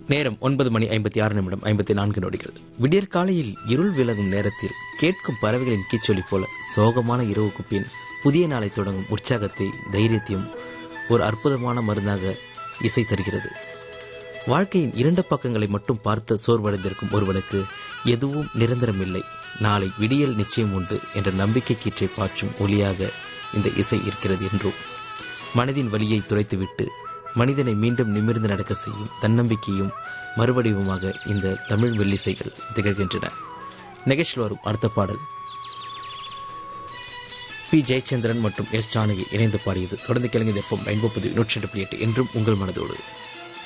நேரம் ஒன்பது மணி ஐம்பத்தி ஆறு நிமிடம் ஐம்பத்தி நான்கு நொடிகள் விடியற் காலையில் இருள் விலகும் நேரத்தில் கேட்கும் பறவைகளின் கீச்சொலி போல சோகமான இரவுக்கு பின் புதிய நாளை தொடங்கும் உற்சாகத்தை தைரியத்தையும் ஒரு அற்புதமான மருந்தாக இசை தருகிறது வாழ்க்கையின் இரண்டு பக்கங்களை மட்டும் பார்த்து சோர்வடைந்திருக்கும் ஒருவனுக்கு எதுவும் நிரந்தரமில்லை நாளை விடியல் நிச்சயம் உண்டு என்ற நம்பிக்கை கீற்றை பாய்ச்சும் ஒளியாக இந்த இசை இருக்கிறது என்றும் மனதின் வலியை துரைத்துவிட்டு மனிதனை மீண்டும் நிமிர்ந்து நடக்க செய்யும் தன்னம்பிக்கையும் மறுவடிவமாக இந்த தமிழ் மெல்லிசைகள் திகழ்கின்றன நிகழ்ச்சியில் வரும் அடுத்த பாடல் பி ஜெயச்சந்திரன் மற்றும் எஸ் ஜானகி இணைந்து பாடியது தொடர்ந்து கிழங்கு எஃப்எம் ஐம்பது நூற்றி ரெண்டு புள்ளி எட்டு என்றும் உங்கள் மனதோடு